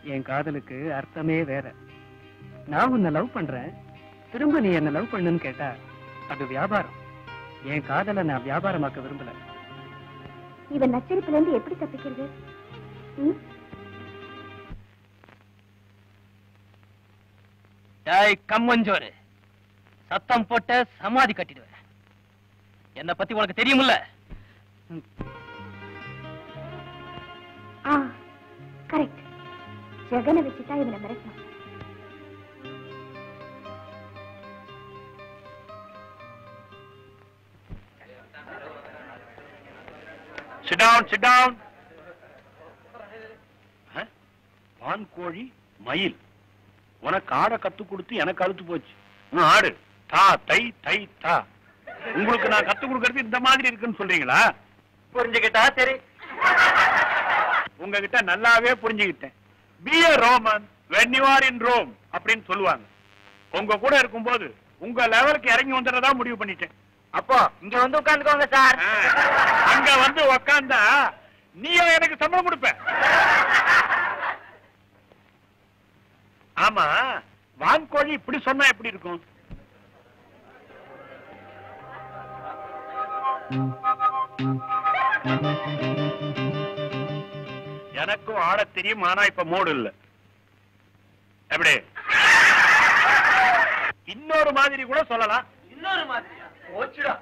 என் காதலுக்கு அர்த்தமே வேற நான் உன்னை லவ் பண்றேன் திரும்ப நீ என்ன லவ் பண்ணுன்னு கேட்டா அது வியாபாரம் என் காதலை நான் வியாபாரமாக்க விரும்பல இவன் நச்சரிப்புல இருந்து எப்படி தப்பிக்கிறது ம்? டேய் கம்மஞ்சோரு சத்தம் போட்ட சமாதி கட்டிடுவேன் என்ன பத்தி உனக்கு தெரியுமில்ல ஆ கரெக்ட் ஜெகனை வச்சுதான் இவனை மிரட்டணும் Sit down, sit down. அஹ், வான்கோழி மயில் உனக்கு ஆட கத்து கொடுத்து எனக்கு அழுத்து போச்சு இன்னும் ஆடு தா தை தை தா உங்களுக்கு நான் கத்து கொடுக்கறது இந்த மாதிரி இருக்குன்னு சொல்றீங்களா புரிஞ்சுக்கிட்டா சரி உங்ககிட்ட நல்லாவே புரிஞ்சுக்கிட்டேன் be a Roman when you are in Rome அப்படின்னு சொல்லுவாங்க உங்க கூட இருக்கும்போது உங்க லெவலுக்கு இறங்கி வந்துடுறதா முடிவு பண்ணிட்டேன் அப்போ இங்க வந்து உட்கார்ந்துக்கோங்க சார் ஆ, அங்க வந்து உக்காந்தா நீயும் எனக்கு சம்பளம் கொடுப்ப ஆமா வான்கோழி இப்படி சொன்னா எப்படி இருக்கும் எனக்கும் ஆடத் தெரியும் ஆனா இப்ப மூடு இல்ல எப்படி இன்னொரு மாதிரி கூட சொல்லலாம் இன்னொரு மாதிரியா போச்சுடா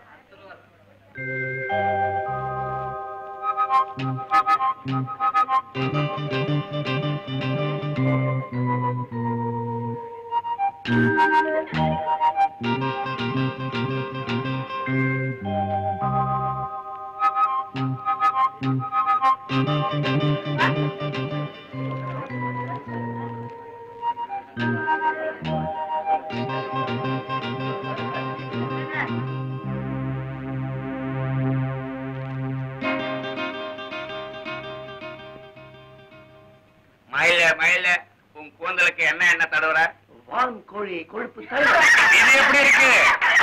மயில மயில உன் கூந்தலுக்கு என்ன என்ன தடவுற வான்கோழி கொழுப்பு இது எப்படி இருக்கு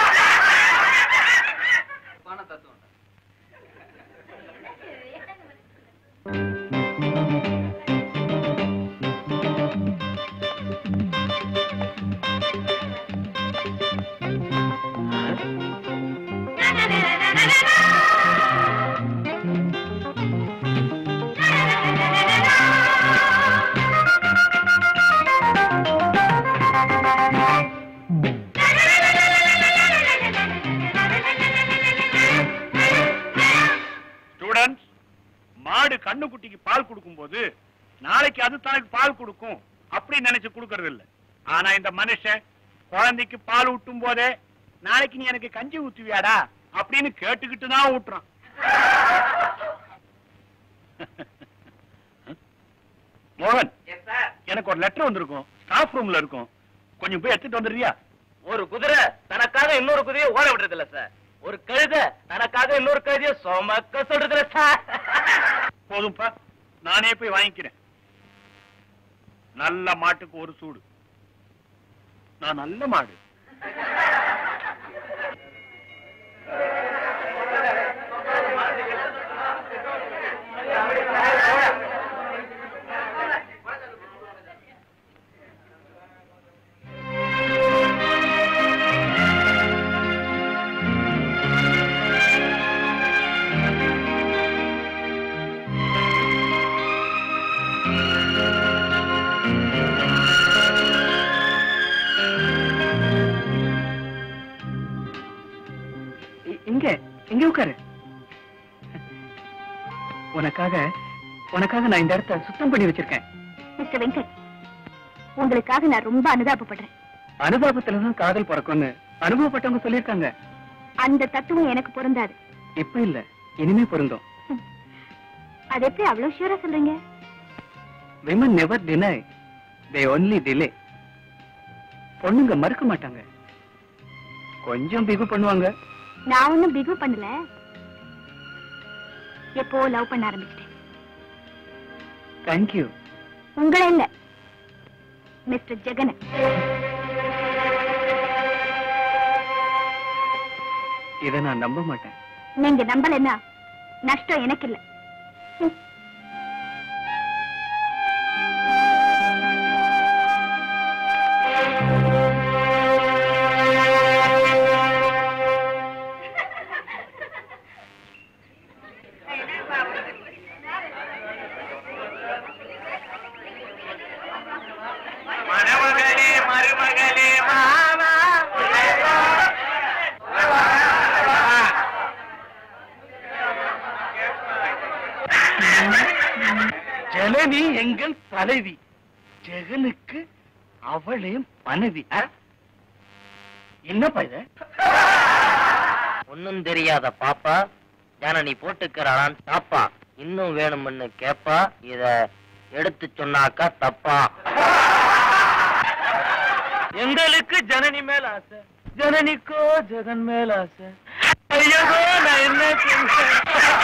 ஸ்டூடெண்ட்ஸ் மாடு கண்ணுக்குட்டிக்கு பால் கொடுக்கும்போது நாளைக்கு அது தனக்கு பால் கொடுக்கும் அப்படின்னு நினைச்சு கொடுக்கறது இல்ல ஆனா இந்த மனுஷன் குழந்தைக்கு பால் ஊட்டும் போதே நாளைக்கு நீ எனக்கு கஞ்சி ஊத்துவியாடா அப்படின்னு கேட்டுக்கிட்டு தான் ஊட்டுறான் மோகன் எனக்கு ஒரு லெட்டர் வந்திருக்கும் ஸ்டாஃப் ரூம்ல இருக்கும் கொஞ்சம் போய் எடுத்துட்டு வந்துடுறியா ஒரு குதிரை தனக்காக இன்னொரு குதிரையை ஓட விடுறது இல்ல சார் ஒரு கழுதை தனக்காக இன்னொரு கழுதைய சுமக்க சொல்றது இல்ல சார் போதும்பா நானே போய் வாங்கிக்கிறேன் நல்ல மாட்டுக்கு ஒரு சூடு நான் நல்ல மாடு இ- இங்க இங்க உட்காரு உனக்காக உனக்காக நான் இந்த இடத்த சுத்தம் பண்ணி வச்சிருக்கேன் மிஸ்டர் வெங்கட் உங்களுக்காக நான் ரொம்ப அனுதாபப்படுறேன் அனுதாபத்துலதான் காதல் பிறக்கும்னு அனுபவப்பட்டவங்க சொல்லியிருக்காங்க அந்த தத்துவம் எனக்கு பொருந்தாது இப்ப இல்ல இனிமே பொருந்தும் அது எப்படி அவ்வளவு ஷூரா சொல்றீங்க women never deny they only delay பொண்ணுங்க மறுக்க மாட்டாங்க கொஞ்சம் பிகு பண்ணுவாங்க நான் ஒண்ணும் பிகு பண்ணல எப்போ லவ் பண்ண ஆரம்பிச்சிட்டேன் தேங்க்யூ உங்களை இல்ல மிஸ்டர் ஜெகன் இதை நான் நம்ப மாட்டேன் நீங்க நம்பலன்னா நஷ்டம் எனக்கு இல்ல ம். ஜனனி எங்கள் தலைவி ஜெகனுக்கு அவளே மனைவி ஆ? என்னப்பா இது ஒன்னும் தெரியாத பாப்பா ஜனனி போட்டுக்கிறான் தாப்பா இன்னும் வேணும்னு கேப்பா இத எடுத்து சொன்னாக்கா தப்பா எங்களுக்கு ஜனனி மேல ஆசை ஜனனிக்கோ ஜெகன் மேல ஆசை ஐயோ நான் என்ன செய்வேன்?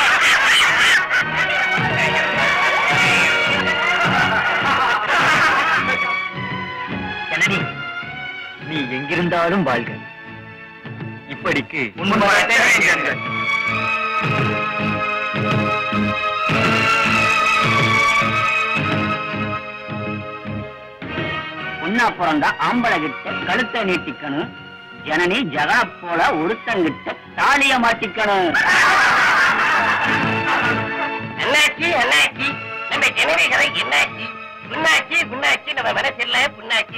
ஜனனி நீ எங்கிருந்தாலும் வாழ்க இப்படிக்கு முன்பாகத்தே வேண்டியிருந்தது. பொண்ணா பிறந்தா ஆம்பளை கிட்ட கழுத்தை நீட்டிக்கணும் ஜனனி ஜகா போல ஒருத்தங்கிட்ட தாலிய மாட்டிக்கணும் என்னாச்சு என்னாச்சு நம்ம ஜனனி கதை என்னாச்சு புண்ணாச்சி புண்ணாச்சி நம்ம மனசில்ல புண்ணாச்சி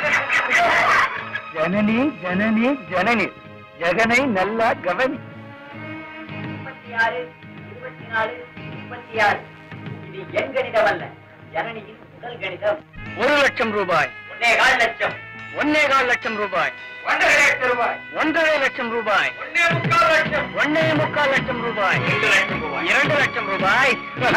ஜனனி ஜனனி ஜனனி ஜெகனை நல்லா கவனி முப்பத்தி ஆறு இருபத்தி நாலு முப்பத்தி ஆறு இது என் கணிதம் அல்ல ஜனனியின் உடல் கணிதம் ஒரு லட்சம் ரூபாய் ஒன்னே கால் லட்சம் ஒன்னே கால் லட்சம் ரூபாய் ஒன்றரை லட்சம் ரூபாய் ஒன்றரை லட்சம் ரூபாய் ஒன்னே முக்கால் லட்சம் ஒன்னே முக்கால் லட்சம் ரூபாய் ரெண்டு லட்சம் ரூபாய் இரண்டு லட்சம் ரூபாய்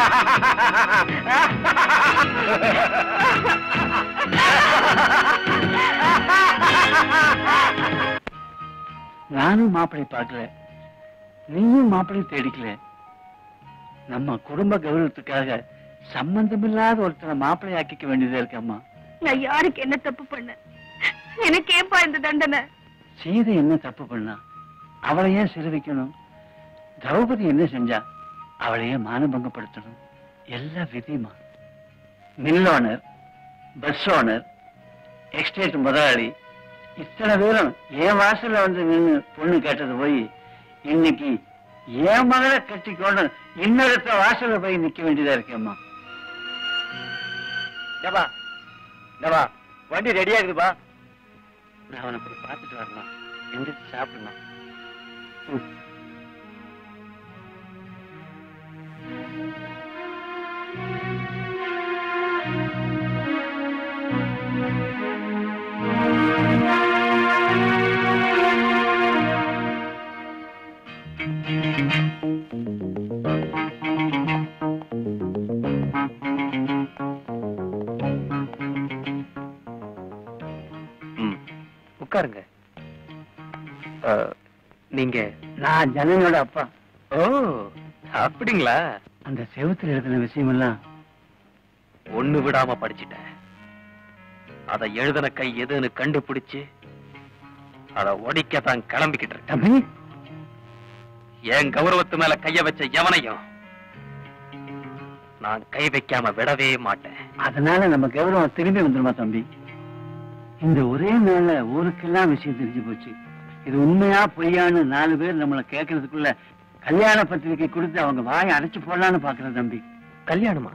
நானும் மாப்பிளை பார்க்கல நீயும் மாப்பிளை தேடிக்கல நம்ம குடும்ப கௌரவத்துக்காக சம்பந்தமில்லாத ஒருத்தனை மாப்பிளை ஆக்கிக்க வேண்டியதா இருக்கு அம்மா நான் யாருக்கு என்ன தப்பு பண்ணேன் எனக்கு ஏப்பா இந்த தண்டனை சீதை என்ன தப்பு பண்ணா அவளை ஏன் சிறை வைக்கணும் திரௌபதி என்ன செஞ்சா அவளை ஏன் மானபங்கப்படுத்தணும் எல்லாம் விதிமா mill owner bus owner estate முதலாளி இத்தனை பேரும் என் வாசல்ல வந்து நின்னு பொண்ணு கேட்டது போய் இன்னைக்கு என் மகளை கட்டிக்கொண்டு இன்னொருத்த வாசல்ல போய் நிக்க வேண்டியதா இருக்கேம்மா டபா டபா வண்டி ரெடியா இருக்குதுப்பா நான் அவனை போய் பார்த்துட்டு வரலாம் எந்திரிச்சு சாப்பிடலாம் ம். ம் உட்காருங்க நீங்க நான் ஜனனியோட அப்பா ஓ அப்படிங்களா அந்த செவத்துல எழுதின விஷயமெல்லாம் ஒண்ணு விடாம படிச்சிட்டேன் அத எழுதின கை எதுன்னு கண்டுபிடிச்சு அத ஒடிக்கத்தான் கிளம்பிக்கிட்டு இருக்கேன் தம்பி என் கௌரவத்து மேல கைய வச்ச எவனையும் நான் கை வைக்காம விடவே மாட்டேன் அதனால நம்ம கௌரவம் திரும்பி வந்துருமா தம்பி இந்த ஒரே நாள்ல ஊருக்கெல்லாம் விஷயம் தெரிஞ்சு போச்சு இது உண்மையா பொய்யான்னு நாலு பேர் நம்மளை கேட்கறதுக்குள்ள கல்யாண பத்திரிக்கை கொடுத்து அவங்க வாயை அடைச்சு போடலான்னு பாக்குற தம்பி கல்யாணமா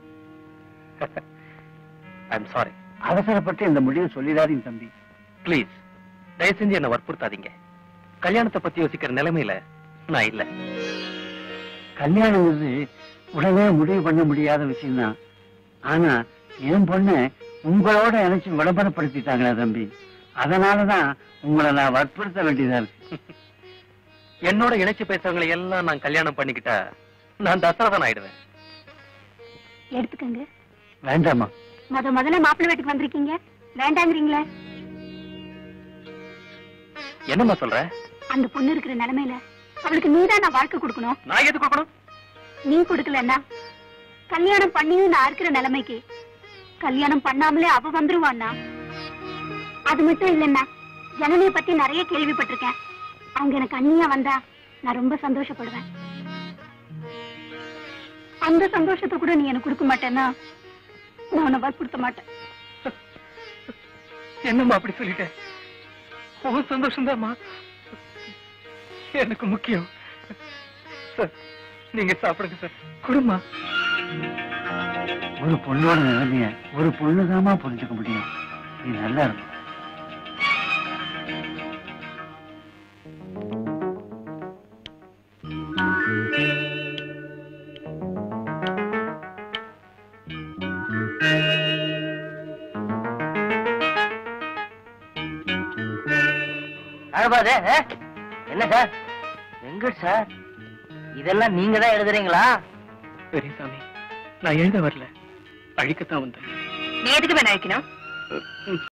ஐம் சாரி அவசரப்பட்டு இந்த முடிவை சொல்லிடாதீங்க தம்பி ப்ளீஸ் தயவு செஞ்சு என்ன வற்புறுத்தாதீங்க கல்யாணத்தை பத்தி யோசிக்கிற நிலைமையில நான் இல்ல கல்யாணங்கிறது உடனே முடிவு பண்ண முடியாத விஷயம்தான் ஆனா என் பொண்ணு உங்களோட இணைச்சு விளம்பரப்படுத்திட்டாங்களே தம்பி அதனாலதான் உங்களை நான் வற்புறுத்த வேண்டியதா இருக்கு என்னோட இணைச்சு பேசுறவங்களை எல்லாம் நான் கல்யாணம் பண்ணிக்கிட்டா நான் தசரதன் ஆயிடுவேன் எடுத்துக்கங்க வேண்டாமா முத முதல்ல மாப்பிள்ளை வீட்டுக்கு வந்திருக்கீங்க வேண்டாங்கிறீங்களே என்னம்மா சொல்ற அந்த பொண்ணு இருக்கிற நிலைமையில அவளுக்கு நீதான் நான் வாழ்க்கை கொடுக்கணும் நான் எது கொடுக்கணும் நீ கொடுக்கலன்னா கல்யாணம் பண்ணியும் நான் இருக்கிற நிலைமைக்கு கல்யாணம் பண்ணாமலே அவ வந்துருவான்னா அது மட்டும் இல்லைன்னா ஜனனிய பத்தி நிறைய கேள்விப்பட்டிருக்கேன் அவங்க எனக்கு அண்ணியா வந்தா நான் ரொம்ப சந்தோஷப்படுவேன் அந்த சந்தோஷத்தை கூட நீ எனக்கு கொடுக்க மாட்டேன்னா நான் உன்னை வற்புறுத்த மாட்டேன் என்னம்மா அப்படி சொல்லிட்டேன் உன் சந்தோஷம் எனக்கு முக்கியம் சார் நீங்க சாப்பிடுங்க சார் குடுமா ஒரு பொண்ணோட நிலைமைய ஒரு பொண்ணுதாம்மா புரிஞ்சுக்க முடியும் நீ நல்லா இருக்கும் அழபாது என்ன சார் வெங்கட் சார் இதெல்லாம் நீங்க தான் எழுதுறீங்களா பெரியசாமி நான் எழுத வரல அழிக்கத்தான் வந்தேன் நீ எதுக்கு வேணா வைக்கணும்